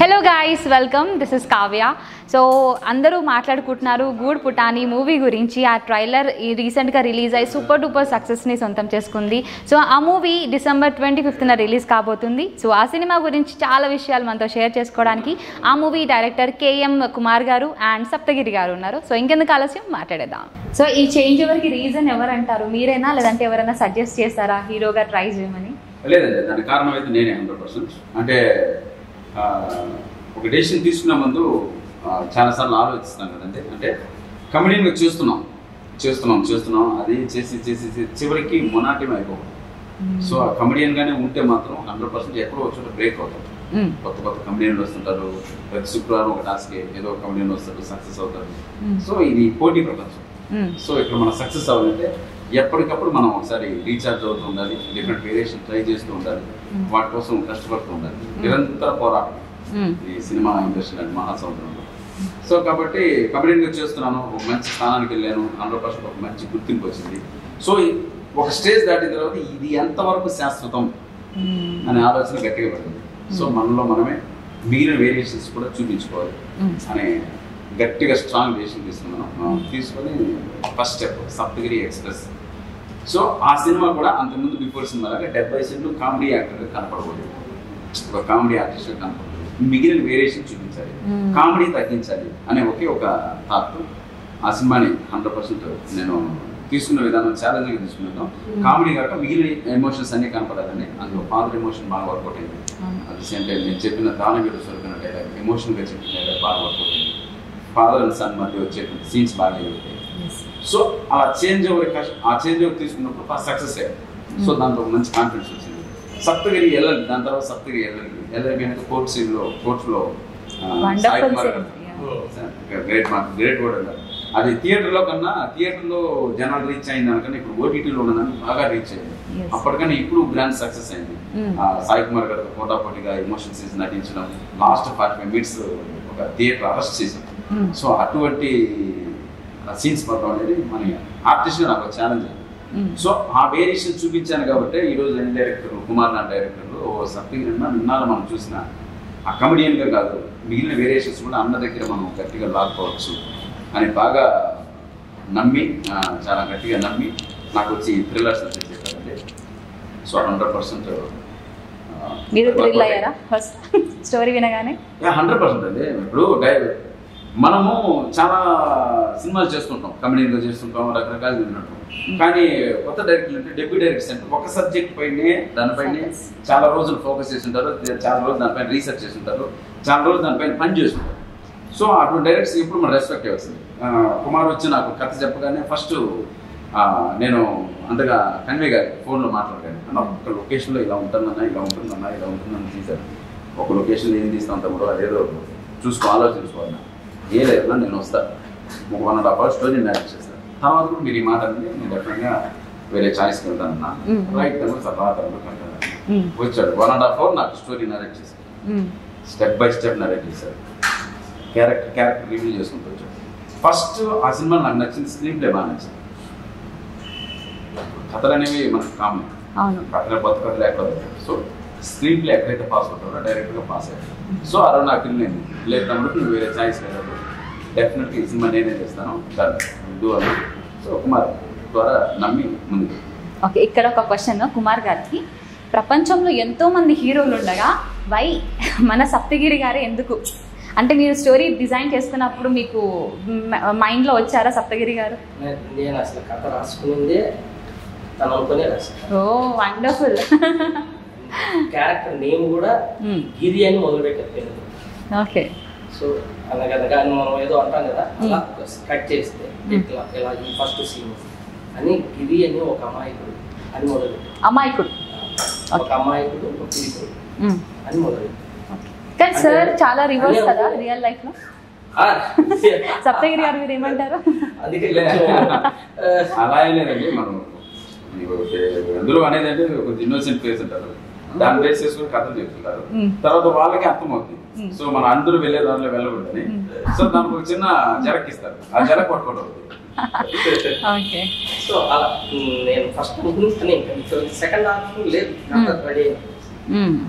Hello guys welcome this is Kavya so అందరూ మాట్లాడుకుంటున్నారు గూడ్ పుటాని movie గురించి ఆ ట్రైలర్ ఈ రీసెంట్గా రిలీజ్ అయ్యి సూపర్ డూపర్ సక్సెస్ని సొంతం చేసుకుంది సో ఆ మూవీ డిసెంబర్ ట్వంటీ ఫిఫ్త్న రిలీజ్ కాబోతుంది సో ఆ సినిమా గురించి చాలా విషయాలు మనతో షేర్ చేసుకోవడానికి ఆ మూవీ డైరెక్టర్ కేఎం కుమార్ గారు అండ్ సప్తగిరి గారు ఉన్నారు సో ఇంకెందుకు ఆలస్యం మాట్లాడేద్దాం సో ఈ చేంజ్ ఓవర్కి రీజన్ ఎవరంటారు మీరేనా లేదంటే ఎవరైనా సజెస్ట్ చేస్తారా హీరోగా ట్రై చేయమని లేదండి దానికి కారణం అయితే నేనే హండ్రెడ్ పర్సెంట్ అంటే ఆ, ఒక డెసిషన్ తీసుకున్న ముందు ఆ, చాలాసార్లు ఆలోచిస్తాం కదండి అంటే కమెడీని చేస్తున్నాం చేస్తున్నాం చేస్తున్నాం అది చేసి చేసి చేసి చివరికి మొనాటిం అయిపోతుంది సో ఆ కమెడియన్ గానే ఉంటే మాత్రం హండ్రెడ్ పర్సెంట్ ఎక్కడో ఒక చోట బ్రేక్ అవుతాం మ్మ్. కొత్త కొత్త కమెడియన్లు వస్తుంటారు ప్రతి శుక్రవారం ఒక టాస్క్ ఏదో ఒక కమెడియన్ వస్తారు సక్సెస్ అవుతారు మ్మ్. సో ఇది పోటీ ప్రపంచం మ్మ్. సో ఇక్కడ మనం సక్సెస్ అవ్వాలంటే ఎప్పటికప్పుడు మనం ఒకసారి రీఛార్జ్ అవుతూ ఉండాలి డిఫరెంట్ వేరియేషన్ ట్రై చేస్తూ ఉండాలి Mm. వాటి కోసం కష్టపడుతూ ఉండాలి నిరంతర పోరాటం మ్మ్. ఈ సినిమా ఇండస్ట్రీ అంటే మహాసముద్రంలో సో కాబట్టి కబడ్డీగా చేస్తున్నాను ఒక మంచి స్థానానికి వెళ్ళాను హండ్రెడ్ పర్సెంట్ ఒక మంచి గుర్తింపు వచ్చింది సో ఈ- ఒక స్టేజ్ దాటిన తర్వాత ఇది ఎంతవరకు శాశ్వతం మ్మ్. అనే ఆలోచన గట్టిగా పడింది సో మనలో మనమే మిగిలిన వేరియేషన్స్ కూడా చూపించుకోవాలి మ్మ్. అనే గట్టిగా స్ట్రాంగ్ డెసిషన్ తీసుకున్నాను ఆ, తీసుకొని first step Saptagiri express so ఆ సినిమా కూడా అంతకుముందు బిఫోర్ సినిమా లాగా డెబ్బై సెంట్లు కామెడీ యాక్టర్ కనపడకూడదు ఒక కామెడీ ఆర్టిస్ట్ కనపడకూడదు మిగిలిన వేరియేషన్ చూపించాలి Hmm. కామెడీ తగ్గించాలి అనే ఒకే ఒక థాట్ ఆ సినిమాని హండ్రెడ్ పర్సెంట్ నేను తీసుకున్న విధానం ఛాలెంజ్గా తీసుకున్నాను కామెడీ కాక మిగిలిన ఎమోషన్స్ అన్ని కనపడాలని అందులో ఫాదర్ ఎమోషన్ బాగా వర్కౌట్ అయింది అవును. అట్ ది సేమ్ టైం నేను చెప్పిన దానవీరు స్వరూపిన డైలాగ్ ఎమోషనల్గా చెప్పిన డైలాగ్ బాగా వర్కౌట్ అయింది ఫాదర్ అండ్ సన్ మధ్య వచ్చేటువంటి సీన్స్ బాగా అయ్యాయి సో అలా చేంజ్ ఓవర్ కష్ట ఆ చేంజ్ ఓవర్ తీసుకున్నప్పుడు ఫస్ట్ సక్సెస్ అయ్యారు సో దాంట్లో ఒక మంచి కాన్ఫిడెన్స్ వచ్చింది సప్తగిరి వెళ్ళాలి దాని తర్వాత సప్తగిరి వెళ్ళాలి వెళ్ళాలి అంటే కోర్ట్ సీన్లో కోర్టులో Wonderful scene, great mark great word అన్నారు అది థియేటర్లో కన్నా థియేటర్లో జనాలు రీచ్ అయింది దానికన్నా ఇప్పుడు ఓటీటీలో ఉన్నదాన్ని బాగా రీచ్ అయింది Yes. అప్పటికన్నా ఇప్పుడు గ్రాండ్ సక్సెస్ అయింది Mm. ఆ, సాయి కుమార్ గారు పోటాపోటీగా ఎమోషన్ సీన్స్ నటించడం లాస్ట్ ఫార్టీ ఫైవ్ మినిట్స్ ఒక థియేటర్ అరెస్ట్ చేసాం Mm. సో అటువంటి సీన్స్ పడడం అనేది మన ఆర్టిస్ట్ నాకు ఛాలెంజ్ Mm. సో ఆ వేరియేషన్ చూపించాను కాబట్టి ఈ రోజు ఎన్ని డైరెక్టర్లు కుమార్ నాథ్ డైరెక్టర్లు ఓ సప్తగిరి నిన్నాళ్ళు మనం చూసిన ఆ comedian గా కాదు మిగిలిన వేరియేషన్స్ కూడా అన్న దగ్గర మనం గట్టిగా లాక్కోవచ్చు అని బాగా నమ్మి ఆ, చాలా గట్టిగా నమ్మి నాకు వచ్చి థ్రిల్లర్స్ చెప్పారండి సో హండ్రెడ్ పర్సెంట్ మీరు థ్రిల్ అయ్యారా ఫస్ట్ స్టోరీ వినగానే హండ్రెడ్ పర్సెంట్ అండి ఇప్పుడు డై మనము చాలా సినిమాలు చేస్తుంటాం కమెడీగా చేస్తుంటాం రకరకాలు వింటుంటాం కానీ కొత్త డైరెక్టర్లు అంటే డెబ్యూ డైరెక్టర్స్ అంటే ఒక సబ్జెక్ట్ పైనే దానిపైనే Focus. చాలా రోజులు ఫోకస్ చేసి ఉంటారు చాలా రోజులు దానిపైన రీసెర్చ్ చేసి ఉంటారు చాలా రోజులు దానిపైన పని చేస్తుంటారు సో అటువంటి డైరెక్టర్స్ ఇప్పుడు మనం రెస్పెక్ట్ ఇవ్వాల్సింది ఆ, కుమార్ వచ్చి నాకు కథ చెప్పగానే ఫస్ట్ నేను అంతగా కన్వే గారి ఫోన్లో మాట్లాడాను అన్న ఒక లొకేషన్లో ఇలా ఉంటుందన్నా ఇలా ఉంటుందన్నా ఇలా ఉంటుందని తీశాను ఒక లొకేషన్లో ఏం తీస్తాం తమ్ముడు అదేదో చూసుకో ఆలోచించుకోవాలన్నా ఏ లేదన్నా నేను వస్తాను ఒక one and half hour story narrate చేస్తాను తర్వాత కూడా మీరు ఈ మాట అంటే నేను డెఫినెట్గా వేరే ఛాయిస్కి వెళ్తానన్నా Mm. రైట్ తను తర్వాత కంటాను Mm. వచ్చాడు వన్ అండ్ హాఫ్ అవర్ నాకు స్టోరీ నేరేట్ చేశాడు Mm. Step by step narrate చేశారు క్యారెక్టర్ క్యారెక్టర్ రివ్యూ చేసుకుంటూ వచ్చాడు ఫస్ట్ ఆ సినిమా నాకు నచ్చింది స్క్రీన్ ప్లే బాగా నచ్చింది కథలు అనేవి మనకు కామన్ అవును కథలు కొత్త కథలు ఎక్కడ సో స్క్రీన్ ప్లే ఎక్కడైతే పాస్ అవుతారో డైరెక్ట్గా పాస్ అయ్యారు సో ఆ రోజు నాకు నేను లేదు తమ్ముడు నువ్వు వేరే ఛాయిస్ లేదు డెఫినెట్గా ఈ సినిమా నేనే చేస్తాను డూ అని సో కుమార్ ద్వారా నమ్మి ముందుకు ఓకే ఇక్కడ ఒక క్వశ్చన్ కుమార్ గారికి ప్రపంచంలో ఎంతో మంది హీరోలు ఉండగా వై మన సప్తగిరి గారే ఎందుకు అంటే మీరు స్టోరీ డిజైన్ చేసుకున్నప్పుడు మీకు మైండ్లో వచ్చారా సప్తగిరి గారు నే- నేను అసలు కథ రాసుకునిందే తను అనుకునే రాశాను ఓ వండర్ఫుల్ క్యారెక్టర్ నేమ్ కూడా గిరి అని మొదలు పెట్టారు ఓకే సో అనగనగా అని మనం ఏదో అంటాం కదా అలా కట్ చేస్తే ఇట్లా ఇలా ఈ ఫస్ట్ సీన్ అని గిరి అని ఒక అమాయకుడు అని మొదలు పెట్టారు అమాయకుడు ఒక అమాయకుడు ఒక పీపుల్ మ్మ్. అని మొదలు పెట్టారు కానీ సార్ చాలా రివర్స్ అదే కదా ఒక- రియల్ లైఫ్ లో ఆ, సప్తగిరి గారు మీరు ఏమంటారు అందుకే కొంచెం, ఆ, అలా ఏం లేదండి మనం మీకు అందరూ అనేది అంటే కొంచెం ఇన్నోసెంట్ ఫేస్ అంటారు దాన్ని బేస్ చేసుకుని కథలు చెప్తుంటారు మ్మ్. తర్వాత వాళ్ళకి అర్థమవుతుంది మ్మ్. సో మన అందరూ వెళ్ళే దానిలో వెళ్ళకూడదని మ్మ్. సో దానికి ఒక చిన్న జరక్కిస్తారు ఆ జరక్ పట్టుకోవడం అవుతుంది ఓకే సో అలా ఉమ్, నేను ఫస్ట్ అనుకున్నాను ఇంకా సెకండ్ హాఫ్ లేదు కథ రెడీ మ్మ్.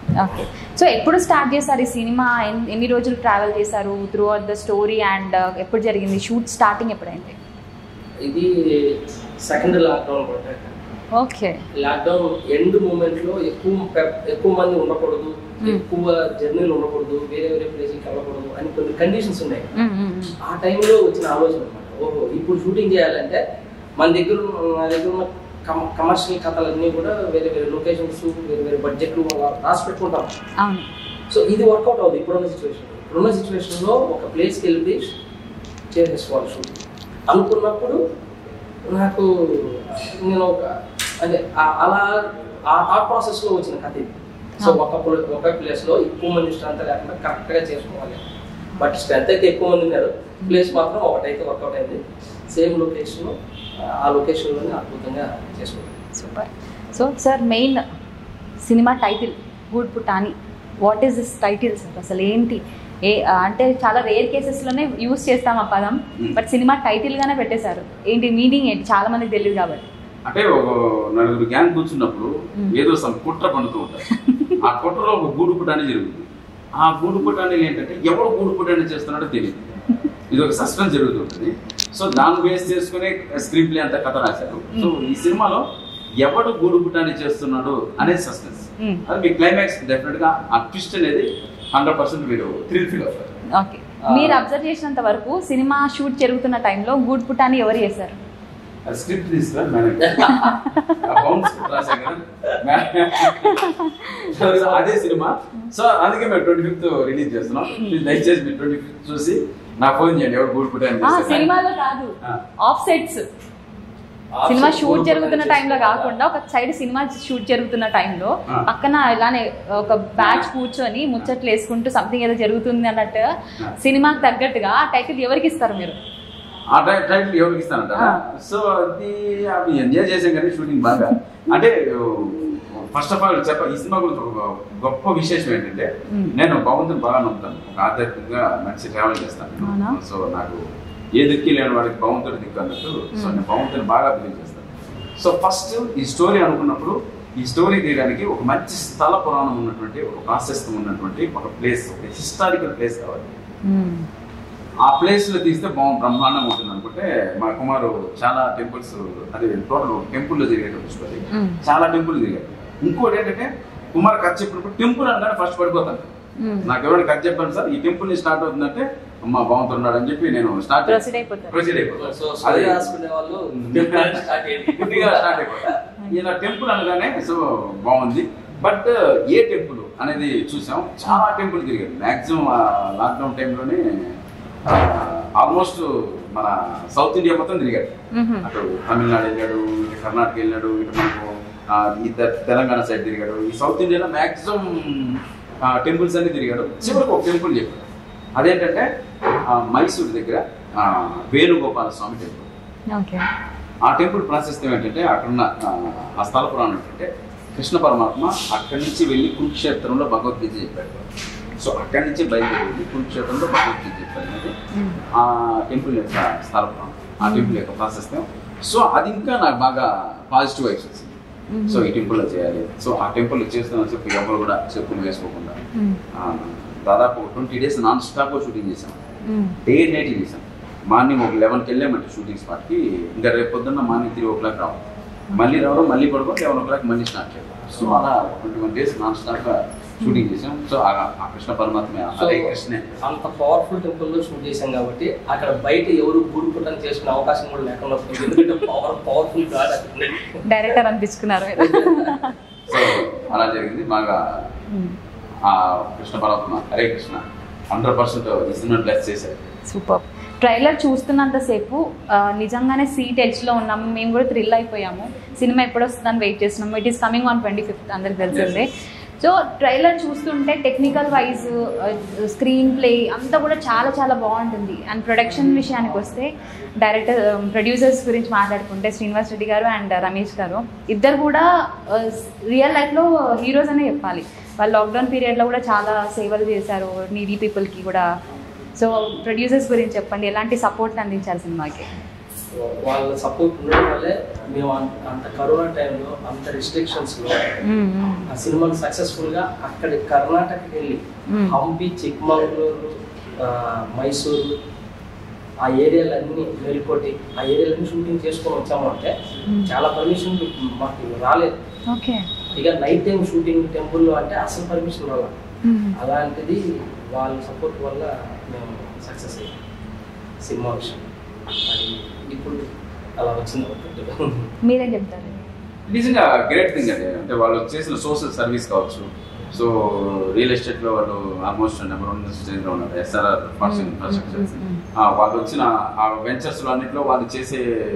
ఓకే సో ఎప్పుడు స్టార్ట్ చేశారు ఈ సినిమా ఎన్- ఎన్ని రోజులు ట్రావెల్ చేశారు throughout the story and ఎప్పుడు జరిగింది షూట్ స్టార్టింగ్ ఎప్పుడైంది ఇది సెకండ్ లాక్డౌన్ కూడా ఓకే లాక్డౌన్ ఎండ్ మూమెంట్ లో ఎక్కువ పె- ఎక్కువ మంది ఉండకూడదు Hmm. ఎక్కువ జర్నీలు ఉండకూడదు వేరే వేరే ప్లేస్కి వెళ్ళకూడదు అని కొన్ని కండిషన్స్ ఉన్నాయి ఆ టైంలో వచ్చిన ఆలోచన అనమాట ఓహో ఇప్పుడు షూటింగ్ చేయాలంటే మన దగ్గర ఉన్న- నా దగ్గర ఉన్న కమర్షియల్ కథలన్నీ కూడా వేరే వేరే లొకేషన్స్ వేరే వేరే బడ్జెట్లు అలా రాసి పెట్టుకుంటాం అవును సో ఇది వర్కౌట్ అవుతుంది ఇప్పుడున్న సిచ్యువేషన్ ఇప్పుడున్న సిచ్యువేషన్లో ఒక ప్లేస్కి వెళ్ళి చేసేసుకోవాలి షూటింగ్ అనుకున్నప్పుడు నాకు నేను ఒక అంటే ఆ- అలా ఆ థాట్ ప్రాసెస్లో వచ్చిన కథ ఇది సో ఒక ప్ల- ఒక ప్లేస్లో ఎక్కువ మంది స్ట్రెంత్ లేకుండా కరెక్ట్గా చేసుకోవాలి బట్ స్ట్రెంత్ అయితే ఎక్కువ మంది ఉన్నారు ప్లేస్ మాత్రం ఒకటైతే వర్కౌట్ అయింది సేమ్ లొకేషన్ ఆ లొకేషన్లోనే అద్భుతంగా చేసుకోవాలి సూపర్ సో సార్ మెయిన్ సినిమా title Gudaputani what is this title sir అసలు ఏంటి ఏ అంటే చాలా రేర్ కేసెస్లోనే యూస్ చేస్తాం ఆ పదం Hmm. బట్ సినిమా టైటిల్గానే పెట్టేశారు ఏంటి మీనింగ్ ఏంటి చాలా మందికి తెలియదు కాబట్టి అంటే ఒక నలుగురు గ్యాంగ్ కూర్చున్నప్పుడు మ్మ్. ఏదో సమ్ కుట్ర పండుతూ ఉంటారు ఆ కుట్రలో ఒక గూడు పుటాన్ని జరుగుతుంది ఆ గూడు పుటాన్ని ఏంటంటే ఎవరు గూడు పుటాన్ని చేస్తున్నాడో తెలియదు ఇది ఒక సస్పెన్స్ జరుగుతుంటుంది సో దాన్ని బేస్ చేసుకునే స్క్రీన్ ప్లే అంతా కథ రాశారు సో ఈ సినిమాలో ఎవడు గూడు పుటాన్ని చేస్తున్నాడు అనేది సస్పెన్స్ మ్మ్. అది మీ క్లైమాక్స్ డెఫినెట్ గా ఆ ట్విస్ట్ అనేది హండ్రెడ్ పర్సెంట్ మీరు థ్రిల్ ఫీల్ అవుతారు ఓకే మీరు అబ్జర్వ్ చేసినంత వరకు సినిమా షూట్ జరుగుతున్న టైంలో గూడ్ పుటాని ఎవరు చేశారు ఆ స్క్రిప్ట్ తీసుకురా మేడం బౌన్స్ రాశా కదా మేడం సో అదే సినిమా సో అందుకే మేము ట్వంటీ ఫిఫ్త్ రిలీజ్ చేస్తున్నాం మీరు దయచేసి మీరు ట్వంటీ ఫిఫ్త్ చూసి నా ఫోన్ చేయండి ఎవరు గూడ్ పుట్ ఆ, సినిమాలో కాదు ఆ. ఆఫ్ సెట్స్ సినిమా షూట్ జరుగుతున్న టైంలో కాకుండా ఒక సైడ్ సినిమా షూట్ జరుగుతున్న టైంలో ఆ. పక్కన ఇలానే ఒక బ్యాచ్ కూర్చొని ముచ్చట్లు వేసుకుంటూ సంథింగ్ ఏదో జరుగుతుంది అన్నట్టు ఆ. సినిమాకి తగ్గట్టుగా ఆ టైటిల్ ఎవరికి ఇస్తారు మీరు ఆ టై- టైటిల్ ఎవరికి ఇస్తానంటారా ఆ. సో అది అవి ఎంజాయ్ చేసాం కానీ షూటింగ్ బాగా అంటే ఫస్ట్ ఆఫ్ ఆల్ చెప్ప ఈ సినిమా గురించి ఒక గొప్ప విశేషం ఏంటంటే మ్మ్. నేను భగవంతుని బాగా నమ్ముతాను ఒక ఆధ్యాత్మికంగా మంచి ట్రావెల్ చేస్తాను అవునా? సో నాకు ఏ దిక్కు లేని వాడికి భగవంతుడి దిక్కు అన్నట్టు సో నేను భగవంతుని బాగా బిలీవ్ చేస్తాను సో ఫస్ట్ ఈ స్టోరీ అనుకున్నప్పుడు ఈ స్టోరీ తీయడానికి ఒక మంచి స్థల పురాణం ఉన్నటువంటి ఒక ప్రాశస్తం ఉన్నటువంటి ఒక ప్లేస్ ఒక హిస్టారికల్ ప్లేస్ కావాలి ఆ ప్లేస్ లో తీస్తే బాగు బ్రహ్మాండంగా ఉంటుంది అనుకుంటే మా కుమారు చాలా టెంపుల్స్ అది టోటల్ టెంపుల్ లో జరిగేటువంటి స్టోరీ మ్మ్. చాలా టెంపుల్ తిరిగాడు ఇంకోటి ఏంటంటే కుమార్ కథ చెప్పినప్పుడు టెంపుల్ అనగానే ఫస్ట్ పడిపోతాను మ్మ్. నాకు ఎవరైనా కథ చెప్పాను సార్ ఈ టెంపుల్ ని స్టార్ట్ అవుతుందంటే అమ్మ బాగుంటున్నాడు అని చెప్పి నేను స్టార్ట్ Proceed అయిపోతారు. ప్రొసీడ్ సో అయిపోతాను స్టోరీ అది రాసుకునే వాళ్ళు స్టార్ట్ చేయండి గుడ్డిగా స్టార్ట్ అయిపోతా ఈయన టెంపుల్ అనగానే సో బాగుంది బట్ ఏ టెంపుల్ అనేది చూసాం చాలా టెంపుల్ తిరిగాడు మాక్సిమం లాక్డౌన్ టైంలోనే ఆల్మోస్ట్ మన సౌత్ ఇండియా మొత్తం తిరిగాడు మ్మ్. అటు తమిళనాడు వెళ్ళాడు ఇటు కర్ణాటక వెళ్ళాడు ఇటు మనకు ఆ, ఈ తె- తెలంగాణ సైడ్ తిరిగాడు ఈ సౌత్ ఇండియాలో మాక్సిమం టెంపుల్స్ అన్ని తిరిగాడు చివరికి ఒక టెంపుల్ చెప్పాడు అదేంటంటే ఆ, మైసూర్ దగ్గర ఆ, వేణుగోపాల స్వామి టెంపుల్ ఓకే ఆ టెంపుల్ ప్రాశస్త్యం ఏంటంటే అక్కడున్న ఆ, ఆ స్థల పురాణం ఏంటంటే కృష్ణ పరమాత్మ అక్కడి నుంచి వెళ్ళి కురుక్షేత్రంలో భగవద్గీత చెప్పాడు సో అక్కడి నుంచి బయలుదేరి వెళ్ళి కురుక్షేత్రంలో భగవద్గీత చెప్పాడు అనేది మ్మ్. ఆ టెంపుల్ యొక్క స్థల పురాణం ఆ టెంపుల్ యొక్క ప్రాశస్త్యం సో అది ఇంకా నాకు బాగా పాజిటివ్ వైబ్స్ వచ్చింది మ్మ్. సో ఈ టెంపుల్లో చేయాలి సో ఆ టెంపుల్ చేస్తున్న చెప్పి ఎవరు కూడా చెప్పులు వేసుకోకుండా మ్మ్. ఆ, దాదాపు twenty days non stop shooting చేసాం మ్మ్. డే నైట్ చేసాం మార్నింగ్ ఒక లెవెన్కి వెళ్ళామంటే షూటింగ్ స్పాట్కి ఇంకా రేపు పొద్దున్న మార్నింగ్ త్రీ ఓ క్లాక్ రావాలి మళ్ళీ రావడం మళ్ళీ పడుకో లెవెన్ ఓ క్లాక్ మళ్ళీ స్టార్ట్ చేయాలి సో అలా twenty one days non stop shooting చేసాం సో ఆ ఆ కృష్ణ పరమాత్మ సో అదే కృష్ణే అంత పవర్ఫుల్ టెంపుల్ లో షూట్ చేశాం కాబట్టి అక్కడ బయట ఎవరు గూడుకుంటాం చేసుకునే అవకాశం కూడా లేకుండా పోయింది ఎందుకంటే పవర్ పవర్ఫుల్ గాడ్ అక్కడ ఉన్నది. డైరెక్టర్ అనిపించుకున్నారు మీరు సో అలా జరిగింది బాగా మ్మ్. ఆ కృష్ణ పరమాత్మ హరే కృష్ణ హండ్రెడ్ పర్సెంట్ ఈ సినిమా బ్లెస్ చేశారు సూపర్ ట్రైలర్ చూస్తున్నంతసేపు ఆ, నిజంగానే సీట్ ఎడ్జ్లో ఉన్నాము మేము కూడా థ్రిల్ అయిపోయాము సినిమా ఎప్పుడు వస్తుందని వెయిట్ చేస్తున్నాము it is coming on twenty fifth అందరికి తెలిసిందే సో ట్రైలర్ చూస్తుంటే టెక్నికల్ వైజ్ స్క్రీన్ ప్లే అంతా కూడా చాలా చాలా బాగుంటుంది అండ్ ప్రొడక్షన్ విషయానికి వస్తే డైరెక్టర్ ప్రొడ్యూసర్స్ గురించి మాట్లాడుకుంటే శ్రీనివాస్ రెడ్డి గారు అండ్ రమేష్ గారు ఇద్దరు కూడా రియల్ లైఫ్లో హీరోస్ అనే చెప్పాలి వాళ్ళు లాక్డౌన్ పీరియడ్లో కూడా చాలా సేవలు చేశారు నీడీ పీపుల్కి కూడా సో ప్రొడ్యూసర్స్ గురించి చెప్పండి ఎలాంటి సపోర్ట్ అందించారు సినిమాకి వాళ్ళ సపోర్ట్ ఉండడం వల్లే మేము అంత అంత కరోనా టైంలో అంత రిస్ట్రిక్షన్స్లో మ్మ్, మ్మ్. ఆ సినిమాని సక్సెస్ఫుల్గా అక్కడి కర్ణాటకకి వెళ్ళి మ్మ్. హంపి చిక్మంగళూరు ఆ, మైసూరు ఆ ఏరియాలన్నీ మేల్కోటి ఆ ఏరియాలన్నీ షూటింగ్ చేసుకొని వచ్చాము అంటే మ్మ్. చాలా పర్మిషన్ మాకు రాలేదు ఓకే ఇక నైట్ టైం షూటింగ్ టెంపుల్లో అంటే అసలు పర్మిషన్ రాల మ్మ్. అలాంటిది వాళ్ళ సపోర్ట్ వల్ల మేము సక్సెస్ అయ్యాం సినిమా విషయం అది ఇప్పుడు అలా వచ్చింది ఒకటి మీరేం చెప్తారు నిజంగా గ్రేట్ థింగ్ అది అంటే వాళ్ళు చేసిన సోషల్ సర్వీస్ కావచ్చు సో రియల్ ఎస్టేట్ లో వాళ్ళు ఆల్మోస్ట్ నెంబర్ వన్ స్టేజ్ లో ఉన్నారు ఎస్ఆర్ఆర్ ఫస్ట్ ఇన్ఫ్రాస్ట్రక్చర్ వాళ్ళు వచ్చిన ఆ వెంచర్స్ లో అన్నింటిలో వాళ్ళు చేసే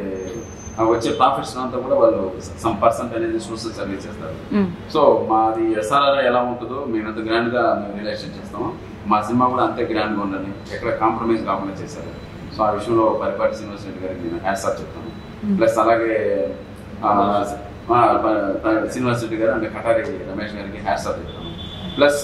ఆ వచ్చే ప్రాఫిట్స్ అంతా కూడా వాళ్ళు సమ్ పర్సెంట్ అనేది సోషల్ సర్వీస్ చేస్తారు మ్మ్. సో మాది ఎస్ఆర్ఆర్ ఎలా ఉంటుందో మేము ఎంత గ్రాండ్ గా మేము రిలేషన్ చేస్తామో మా సినిమా కూడా అంతే గ్రాండ్ గా ఉండాలి ఎక్కడ కాంప్రమైజ్ కాకుండా చేశారు సో ఆ విషయంలో పరిపాటి శ్రీనివాస్ రెడ్డి గారికి నేను హ్యాట్స్ ఆఫ్ చెప్తాను ప్లస్ అలాగే ఆ, ఆ, ప- ప- శ్రీనివాస్ రెడ్డి గారు అంటే కటారి రమేష్ గారికి హ్యాట్స్ ఆఫ్ చెప్తాను ప్లస్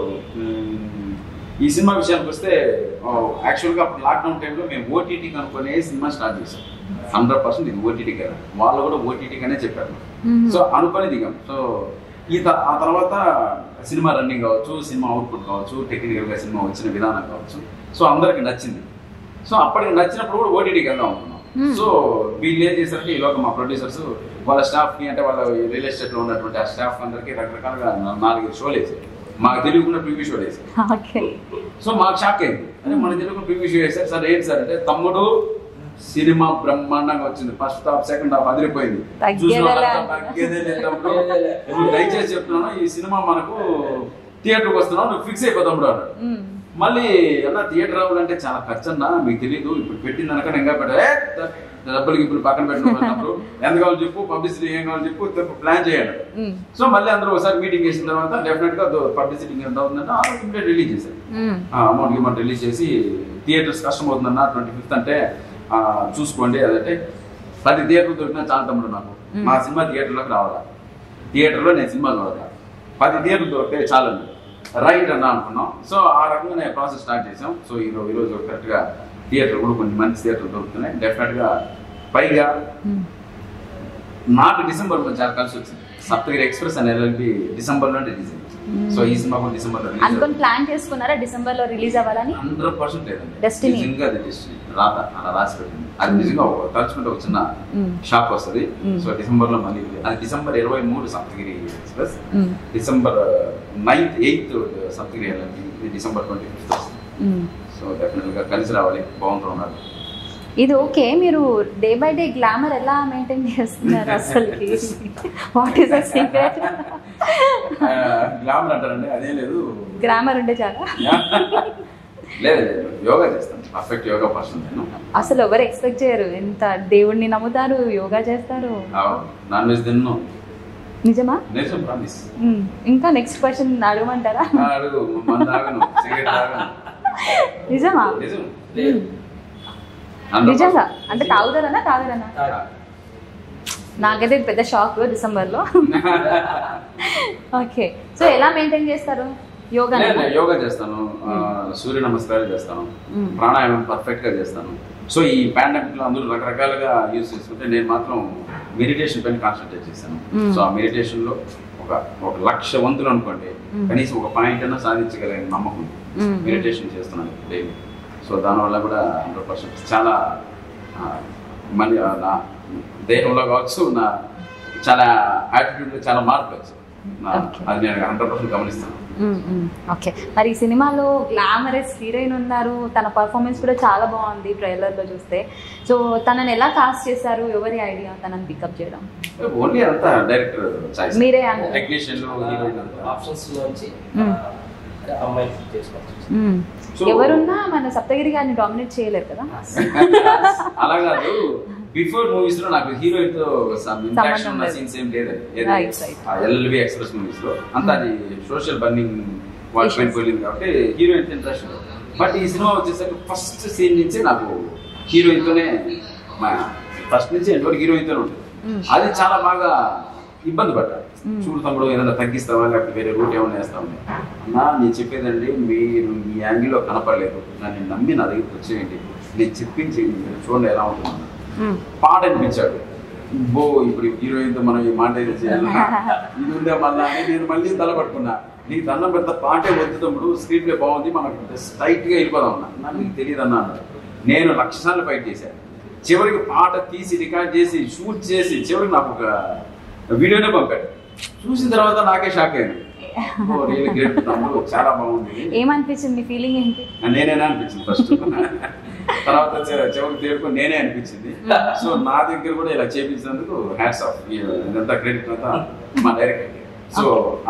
మ్, ఈ సినిమా విషయానికి వస్తే యాక్చువల్గా అప్పుడు లాక్డౌన్ టైంలో మేము ఓటీటీ కనుక్కొని సినిమా స్టార్ట్ చేసాం హండ్రెడ్ పర్సెంట్ ఇది ఓటీటీ కదా వాళ్ళు కూడా ఓటీటీగానే చెప్పారు మ్మ్. సో అనుకొని దిగాం సో ఈ త- ఆ తర్వాత సినిమా రన్నింగ్ కావచ్చు సినిమా అవుట్పుట్ కావచ్చు టెక్నికల్ గా సినిమా వచ్చిన విధానం కావచ్చు సో అందరికి నచ్చింది సో అప్పటికి నచ్చినప్పుడు కూడా ఓటీటీకి వెళ్దాం అనుకున్నాం Hmm. సో వీళ్ళు ఏం చేశారంటే ఈలోగా మా ప్రొడ్యూసర్స్ వాళ్ళ స్టాఫ్ కి అంటే వాళ్ళ రియల్ ఎస్టేట్ లో ఉన్నటువంటి ఆ స్టాఫ్ అందరికి రకరకాలుగా నా- నాలుగు షోలు వేసారు మాకు తెలియకుండా ప్రివ్యూ షోలు వేసారు ఓకే సో మాకు షాక్ అయింది అరే మన తెలుగు ప్రివ్యూ షో వేశారు సార్ ఏంటి సార్ అంటే తమ్ముడు సినిమా బ్రహ్మాండంగా వచ్చింది ఫస్ట్ హాఫ్ సెకండ్ హాఫ్ అదిరిపోయింది తగ్గేదేలే చూసిన వాళ్ళంతా అంటారా? తగ్గేదేలే తమ్ముడు. ఇప్పుడు దయచేసి చెప్తున్నాను ఈ సినిమా మనకు థియేటర్కి వస్తున్నాం నువ్వు ఫిక్స్ అయిపో తమ్ముడు అన్నాడు మ్మ్. మళ్ళీ అన్న థియేటర్ రావాలంటే చాలా ఖర్చు అన్నా మీకు తెలియదు ఇప్పుడు పెట్టింది అనక ఇంకా పెట్ట ఏ, డబ్బులకి ఇప్పుడు పక్కన పెట్టినప్పుడు ఎంత కావాలో చెప్పు పబ్లిసిటీ ఏం కావాలో చెప్పు ప్లాన్ చేయండి మ్మ్. సో మళ్ళీ అందరూ ఒకసారి మీటింగ్ చేసిన తర్వాత డెఫినెట్ గా పబ్లిసిటీ ఎంత అవుతుందంటే ఆ రోజు రిలీజ్ చేశారు మ్మ్. అమౌంట్ గిమౌంట్ రిలీజ్ చేసి థియేటర్స్ కష్టం అవుతుందన్న ట్వంటీ ఫిఫ్త్ అంటే ఆ, చూసుకోండి అదంటే పది థియేటర్లు దొరికినా చాలా తమ్ముడు నాకు మా సినిమా థియేటర్లోకి రావాలా థియేటర్లో నేను సినిమా చూడాలి పది థియేటర్లు దొరికితే చాలండి రైట్ అన్న అనుకున్నాం సో ఆ రకంగా నేను ప్రాసెస్ స్టార్ట్ చేసాం సో ఈరోజు ఈరోజు కరెక్ట్గా థియేటర్ కూడా కొన్ని మంచి థియేటర్లు దొరుకుతున్నాయి డెఫినెట్గా పైగా మ్మ్. నాకు డిసెంబర్ లో చాలా కలిసి వచ్చింది సప్తగిరి ఎక్స్ప్రెస్ అనే ఎల్ఎల్బి డిసెంబర్ లో రిలీజ్ అయింది సో ఈ సినిమా కూడా డిసెంబర్ లో రిలీజ్ అనుకొని ప్లాన్ చేసుకున్నారా డిసెంబర్ లో రిలీజ్ అవ్వాలని హండ్రెడ్ పర్సెంట్ లేదండి Destiny. నిజంగా అది డెస్టినీ రాత అలా రాసి పెట్టింది అది నిజంగా ఒక- తలుచుకుంటే ఒక చిన్న మ్మ్. షాక్ వస్తుంది మ్మ్. సో డిసెంబర్ లో మళ్ళీ అది డిసెంబర్ ఇరవై మూడు సప్తగిరి ఎక్స్ప్రెస్ మ్మ్. December ninth eighth Saptagiri LLB ఇది డిసెంబర్ ట్వంటీ ఫిఫ్త్ వస్తుంది మ్మ్. సో డెఫినెట్ గా కలిసి రావాలి బాగుంటూ ఉన్నారు ఇది ఓకే మీరు డే బై డే గ్లామర్ ఎలా మెయింటైన్ చేస్తున్నారు అసలుకి what is the secret glamour అంటారండి అదే లేదు గ్లామర్ ఉంటే చాలా లేదు లేదు యోగా చేస్తాను పర్ఫెక్ట్ యోగా పర్సన్ నేను అసలు ఎవరు ఎక్స్పెక్ట్ చేయరు ఎంత దేవుడిని నమ్ముతారు యోగా చేస్తారు నాన్ వెజ్ తిన్ను నిజమా నిజం ప్రామిస్ మ్మ్. ఇంకా నెక్స్ట్ క్వశ్చన్ అడగమంటారా అడుగు మన తాగను సిగరెట్ తాగను నిజమా నిజం లేదు నిజంగా అంటే తాగుతారనా తాగరనా తాగా. నాకైతే ఇది పెద్ద షాక్ డిసెంబర్లో ఓకే సో ఎలా మెయింటైన్ చేస్తారు యోగా లేదు, నేను యోగా చేస్తాను ఆ, సూర్య నమస్కారాలు చేస్తాను మ్మ్. ప్రాణాయామం పర్ఫెక్ట్ గా చేస్తాను సో ఈ పాండమిక్ లో అందరూ రకరకాలుగా యూస్ చేసుకుంటే నేను మాత్రం మెడిటేషన్ పైన కాన్సన్ట్రేట్ చేశాను మ్మ్. సో ఆ మెడిటేషన్ లో ఒక ఒక లక్ష వంతులు అనుకోండి మ్మ్. కనీసం ఒక పాయింట్ అయినా సాధించగలిగిన నమ్మకం ఉంది. మ్మ్. మెడిటేషన్ చేస్తున్నాను డైలీ సో దానివల్ల కూడా హండ్రెడ్ పర్సెంట్ చాలా ఆ, మన నా దేహంలో కావచ్చు నా చాలా యాటిట్యూడ్ చాలా మార్పు వచ్చు నా- Okay. అది నేను హండ్రెడ్ పర్సెంట్ గమనిస్తాను ఓకే మరి ఈ సినిమాలో గ్లామరస్ హీరోయిన్ ఉన్నారు తన పర్ఫార్మెన్స్ కూడా చాలా బాగుంది ట్రైలర్ లో చూస్తే సో తనని ఎలా కాస్ట్ చేశారు ఎవరి ఐడియా తనని పికప్ చేయడం ఓన్లీ అంతా డైరెక్టర్ చాయిస్ మీరే అన్నారు. టెక్నీషియన్ హీరోయిన్ అంతా ఆప్షన్స్ లోంచి మ్మ్. ఆ, అమ్మాయి చేసుకోవచ్చు మ్మ్. So- ఎవరున్నా మన సప్తగిరి గారిని డామినేట్ చేయలేరు కదా అలా కాదు బిఫోర్ మూవీస్ లో నాకు హీరోయిన్ తో ఇంట్రాక్షన్ ఉన్న లేదు. సీన్స్ ఏం లేదు Right, right. LLB express movies లో అంతా అది సోషల్ బర్నింగ్ వాచ్ పైన Issues. పోయింది కాబట్టి హీరోయిన్ ఇంట్రెస్ట్ బట్ ఈ సినిమా వచ్చేసరికి ఫస్ట్ సీన్ నుంచే నాకు హీరోయిన్ తోనే ఫస్ట్ నుంచి ఎంతవరకు హీరోయిన్ తోనే ఉంటుంది Mm. అది చాలా బాగా ఇబ్బంది పడ్డాడు Mm. చూడు తమ్ముడు ఏదైనా తగ్గిస్తావా లేకపోతే వేరే రూట్ ఏమైనా వేస్తావా అన్నా నేను చెప్పేదండి మీరు మీ యాంగిల్లో కనపడలేదు నన్ను నమ్మి నా దగ్గరికి వచ్చేయండి నేను చెప్పించి మీరు చూడండి ఎలా ఉంటుందన్న మ్మ్. పాట అనిపించాడు బో ఇప్పుడు హీరోయిన్తో మనం ఈ మాట ఏదో చేయాలి ఇది ఉందే మళ్ళా అని నేను మళ్ళీ తలపట్టుకున్నా నీకు దండం పెద్ద పాటే వద్దు తమ్ముడు స్క్రీన్ ప్లే బాగుంది మనకు స్ట్రైట్ గా వెళ్ళిపోదాం అన్నా నాకు నీకు తెలియదు అన్నా అన్నాడు నేను లక్ష సార్లు ఫైట్ చేశాను చివరికి పాట తీసి రికార్డ్ చేసి షూట్ చేసి చివరికి నాకు ఒక వీడియోనే పంపాడు చూసిన తర్వాత నాకే షాక్ అయింది ఓ, really great తమ్ముడు చాలా బాగుంది ఏమనిపించింది మీ ఫీలింగ్ ఏంటి నేనేనా అనిపించింది ఫస్ట్ తర్వాత చె- చివరికి తేరుకొని నేనే అనిపించింది సో నా దగ్గర కూడా ఇలా చేపించినందుకు హ్యాట్స్ ఆఫ్ ఇదంతా క్రెడిట్ అంతా మా డైరెక్టర్ సో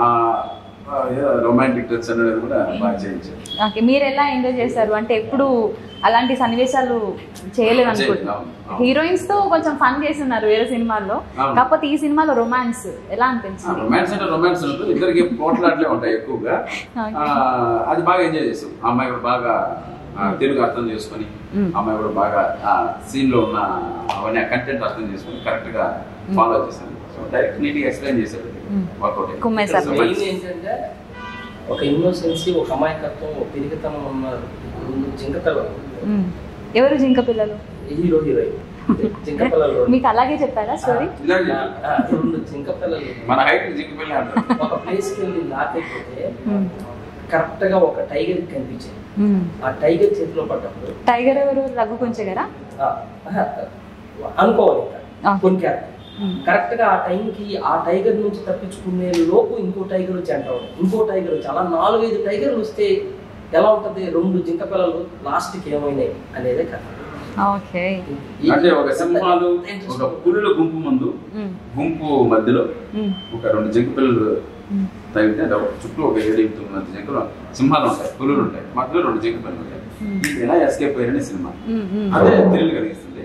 రొమాంటిక్ టచ్ అనేది కూడా బాగా చేయించారు ఓకే మీరు ఎలా ఎంజాయ్ చేశారు అంటే ఎప్పుడు అలాంటి సన్నివేశాలు చేయలేదు అనుకుంటున్నాను అవును, అవును. హీరోయిన్స్ తో కొంచెం ఫన్ చేస్తున్నారు వేరే సినిమాల్లో అవును. కాకపోతే ఈ సినిమాలో రొమాన్స్ ఎలా అనిపించింది రొమాన్స్ అంటే రొమాన్స్ ఉంటుంది ఇద్దరికి పోట్లాట్లే ఉంటాయి ఎక్కువగా Okay. ఆ, అది బాగా ఎంజాయ్ చేసాం ఆ అమ్మాయి కూడా బాగా ఆ, తెలుగు అర్థం చేసుకొని Mm. ఆ అమ్మాయి కూడా బాగా ఆ సీన్ లో ఉన్న అవన్నీ కంటెంట్ అర్థం చేసుకొని కరెక్ట్ గా ఫాలో చేశాను సో డైరెక్ట్ నీట్ గా ఎక్స్ప్లెయిన్ చేశాడు Mm. వర్కౌట్ కుమ్మేశారు. So, మెయిన్ ఏంటంటే ఒక ఇన్నోసెన్సీ ఒక అమాయకత్వం ఒక పిరిగితనం ఉన్న రెండు జింకతలు మ్మ్. ఎవరు జింక పిల్లలు హీరో హీరోయిన్ జింకపిల్లలు మీకు అలాగే చెప్పారా స్టోరీ ఇలాగే ఆ, రెండు జింకపిల్లలు మన హైట్ జిగ్గిపోయి అంటారు ఒక ప్లేస్కి వెళ్ళి లాగైపోతే కరెక్ట్ గా ఒక టైగర్ కనిపించింది ఆ టైగర్ చేతిలో పడ్డప్పుడు టైగర్ ఎవరు రఘు కొంచెగారా ఆ, ఆహా, అనుకోవాలి ఇంకా Okay. కొనికారు Hmm. కరెక్ట్ గా ఆ టైంకి ఆ టైగర్ నుంచి తప్పించుకునే లోపు ఇంకో టైగర్ వచ్చి అంటారు ఇంకో టైగర్ వచ్చి అలా నాలుగైదు టైగర్లు వస్తే ఎలా ఉంటది రెండు జింక పిల్లలు లాస్ట్ కి ఏమైనాయి అనేదే కథ ఓకే ఈ- అంటే ఒక సింహాలు ఒక పులుల గుంపు ముందు మ్మ్. గుంపు మధ్యలో మ్మ్. ఒక రెండు జింక పిల్లలు మ్మ్. తగిలితే అంటే ఒక చుట్టూ ఒక ఏడు ఎనిమిది తొమ్మిది జింకలు సింహాలు ఉంటాయి పులులు ఉంటాయి మధ్యలో రెండు జింక పిల్లలు ఉంటాయి Hmm. ఇది ఎలా ఎస్కేప్ అయ్యారని సినిమా మ్మ్. మ్మ్. అదే థ్రిల్ కలిగిస్తుంది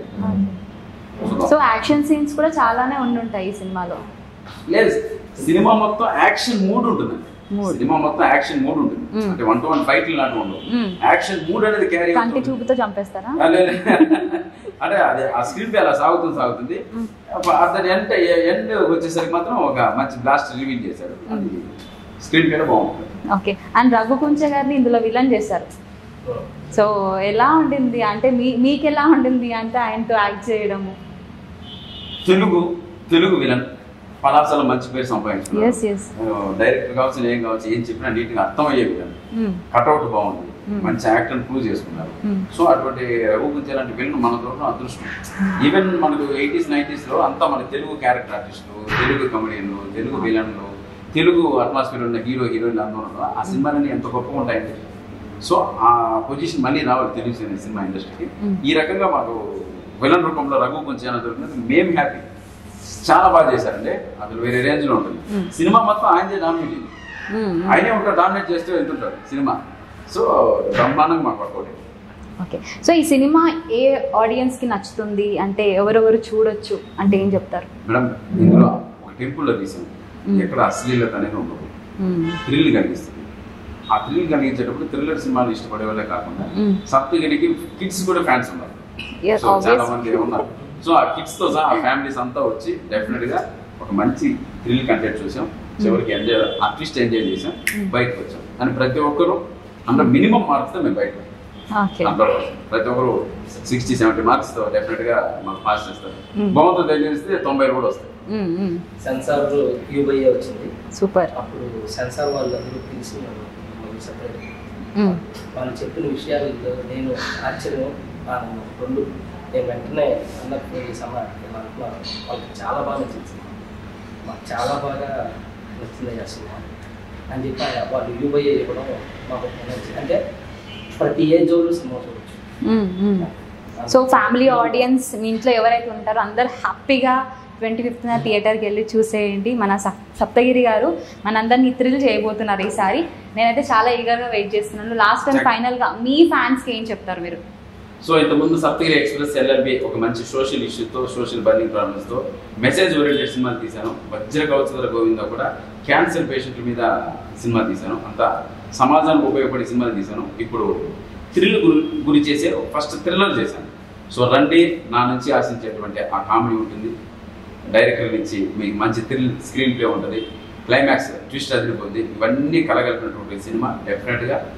సో యాక్షన్ సీన్స్ కూడా చాలానే ఉండుంటాయి ఈ సినిమాలో లేదు సినిమా మొత్తం యాక్షన్ మూడ్ ఉంటుంది Mood. సినిమా మొత్తం యాక్షన్ మూడ్ ఉంటుంది Mm. అంటే వన్ టు వన్ ఫైట్ లాంటి ఉండవు Mm. యాక్షన్ మూడ్ అనేది క్యారీ కంటి చూపుతో చంపేస్తారా అంటే అదే ఆ స్క్రీన్ పే అలా సాగుతుంది సాగుతుంది Mm. అతని ఎండ్ ఎండ్ వచ్చేసరికి మాత్రం ఒక మంచి బ్లాస్ట్ రివీల్ చేశాడు అది స్క్రీన్ పే బాగుంటుంది ఓకే అండ్ రఘు కుంచె గారిని ఇందులో విలన్ చేశారు సో ఎలా ఉండింది అంటే మీ మీకు ఎలా ఉండింది అంటే ఆయనతో యాక్ట్ చేయడము తెలుగు తెలుగు విలన్ పలాసాలో మంచి పేరు సంపాదించుకున్నాడు ఎస్ ఎస్ డైరెక్టర్ కావచ్చు ఏం కావచ్చు ఏం చెప్పినా నీట్ గా అర్థమయ్యే విలన్ కట్అవుట్ బాగుంది Mm. మంచి యాక్టర్ ప్రూవ్ చేసుకున్నారు Mm. సో అటువంటి రఘు గురించి లాంటి విలన్ మన దొరకడం అదృష్టం ఈవెన్ మనకు ఎయిటీస్ నైన్టీస్ లో అంతా మన తెలుగు క్యారెక్టర్ ఆర్టిస్టులు తెలుగు కమెడియన్లు తెలుగు విలన్లు తెలుగు అట్మాస్ఫియర్ ఉన్న హీరో హీరోయిన్లు అందరూ ఉన్నారు. ఆ సినిమాలన్నీ ఎంత గొప్పగా ఉంటాయండి సో ఆ పొజిషన్ మళ్ళీ రావాలి తెలుగు సినిమా- సినిమా ఇండస్ట్రీకి Mm. ఈ రకంగా మాకు విలన్ రూపంలో రఘు కొంచెం దొరికినది మేము హ్యాపీ చాలా బాగా చేశారండి అసలు వేరే రేంజ్ లో ఉంటుంది Mm. సినిమా మొత్తం ఆయనదే డామినేట్ ఆయనే ఉంటాడు డామినేట్ చేస్తూ వెళ్తుంటాడు సినిమా సో బ్రహ్మాండంగా మాకు వర్కౌట్ అయింది. ఓకే సో ఈ సినిమా ఏ ఆడియన్స్ కి నచ్చుతుంది అంటే ఎవరెవరు చూడొచ్చు అంటే ఏం చెప్తారు మేడం ఇందులో ఒక టెంపుల్లో తీసాం Mm. ఎక్కడ అశ్లీలత అనేది ఉండదు మ్మ్. థ్రిల్ కలిగిస్తుంది ఆ థ్రిల్ కలిగించేటప్పుడు థ్రిల్లర్ సినిమాలు ఇష్టపడే వాళ్ళే కాకుండా Mm. సప్తగిరికి కిడ్స్ కూడా ఫ్యాన్స్ ఉన్నారు Yes, సో చాలా obvious. మంది ఉన్నారు సో ఆ కిడ్స్ తో సహా ఆ ఫ్యామిలీస్ అంతా వచ్చి డెఫినెట్ గా ఒక మంచి థ్రిల్ కంటెంట్ చూసాం చివరికి ఎంజాయ్ అట్లీస్ట్ ఎంజాయ్ చేసాం Mm. బయటకు వచ్చాం అని ప్రతి ఒక్కరు అందులో మినిమం మార్క్స్ తో మేము బయటకు వచ్చాం. Okay hundred percent. ప్రతి ఒక్కరు సిక్స్టీ సెవెంటీ మార్క్స్ తో డెఫినెట్ గా మనకు పాస్ చేస్తారు Mm. బాగుంటుంది తెలియజేస్తే తొంభై కూడా వస్తాయి మ్మ్. మ్మ్. సెన్సార్ ట్యూబ్ అయ్యే వచ్చింది సూపర్ అప్పుడు సెన్సార్ వాళ్ళందరూ పిలిచి నన్ను మళ్ళీ separate మ్మ్. వాళ్ళు చెప్పిన విషయాలు నేను ఆశ్చర్యం ఆనందం రెండు నేను వెంటనే అన్నప్పుడు ఈ సమ ఇలా అంటున్నాను వాళ్ళకి చాలా బాగా నచ్చింది మాకు చాలా బాగా నచ్చింది ఆ సినిమా అని చెప్పి ఆయన వాళ్ళు యూబయ్యే ఇవ్వడం మాకు నచ్చింది అంటే ప్రతి ఏజ్ వాళ్ళు సినిమా చూడొచ్చు మ్మ్. మ్మ్. సో ఫ్యామిలీ ఆడియన్స్ మీ ఇంట్లో ఎవరైతే ఉంటారో అందరు హ్యాపీగా ట్వంటీ ఫిఫ్త్న థియేటర్కి వెళ్ళి చూసేయండి మన సప్- సప్తగిరి గారు మనందరినీ థ్రిల్ చేయబోతున్నారు ఈసారి నేనైతే చాలా ఈగర్గా వెయిట్ చేస్తున్నాను లాస్ట్ అండ్ ఫైనల్గా మీ ఫ్యాన్స్కి ఏం చెప్తారు మీరు సో ఇంతకుముందు సప్తగిరి ఎక్స్ప్రెస్ ఎల్ఆర్బి ఒక మంచి సోషల్ ఇష్యూతో సోషల్ బర్నింగ్ ప్రాబ్లమ్స్ తో మెసేజ్ ఓరియంటెడ్ సినిమా తీశాను వజ్ర కవచధర గోవింద కూడా క్యాన్సర్ పేషెంట్ల మీద సినిమా తీశాను అంత సమాజానికి ఉపయోగపడే సినిమాలు తీశాను ఇప్పుడు థ్రిల్ గురి గురి చేసే ఫస్ట్ థ్రిల్లర్ చేశాను సో రండి నా నుంచి ఆశించేటువంటి ఆ కామెడీ ఉంటుంది డైరెక్టర్ నుంచి మీకు మంచి థ్రిల్ స్క్రీన్ ప్లే ఉంటుంది క్లైమాక్స్ ట్విస్ట్ అదిరిపోద్ది ఇవన్నీ కలగలిపినటువంటి సినిమా డెఫినెట్గా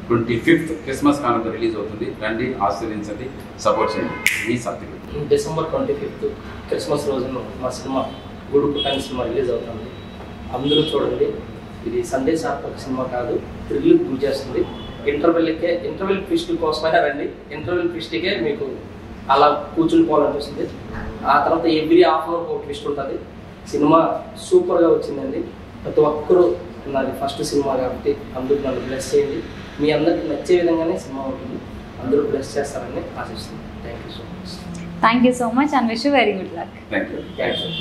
ట్వంటీ ఫిఫ్త్ క్రిస్మస్ కానుక రిలీజ్ అవుతుంది రండి ఆశీర్వదించండి సపోర్ట్ చేయండి మీ Satyam December twenty fifth Christmas రోజున మా సినిమా గూడు పుట్టాని సినిమా రిలీజ్ అవుతుంది అందరూ చూడండి ఇది సండే సార్థక సినిమా కాదు థ్రిల్ గురి చేస్తుంది ఇంటర్వెల్కే ఇంటర్వెల్ ట్విస్ట్ కోసమైనా రండి ఇంటర్వెల్ ట్విస్ట్కే మీకు అలా కూర్చుని పోవాలనిపిస్తుంది ఆ తర్వాత ఎవ్రీ హాఫ్ అవర్ ఒక ట్విస్ట్ ఉంటుంది సినిమా సూపర్గా వచ్చిందండి ప్రతి ఒక్కరూ నాది ఫస్ట్ సినిమా కాబట్టి అందరూ నన్ను బ్లెస్ చేయండి మీ అందరికి నచ్చే విధంగానే సినిమా ఉంటుంది అందరూ బ్లెస్ చేస్తారని ఆశిస్తున్నాను thank you so much thank you so much and wish very good luck thank you thank you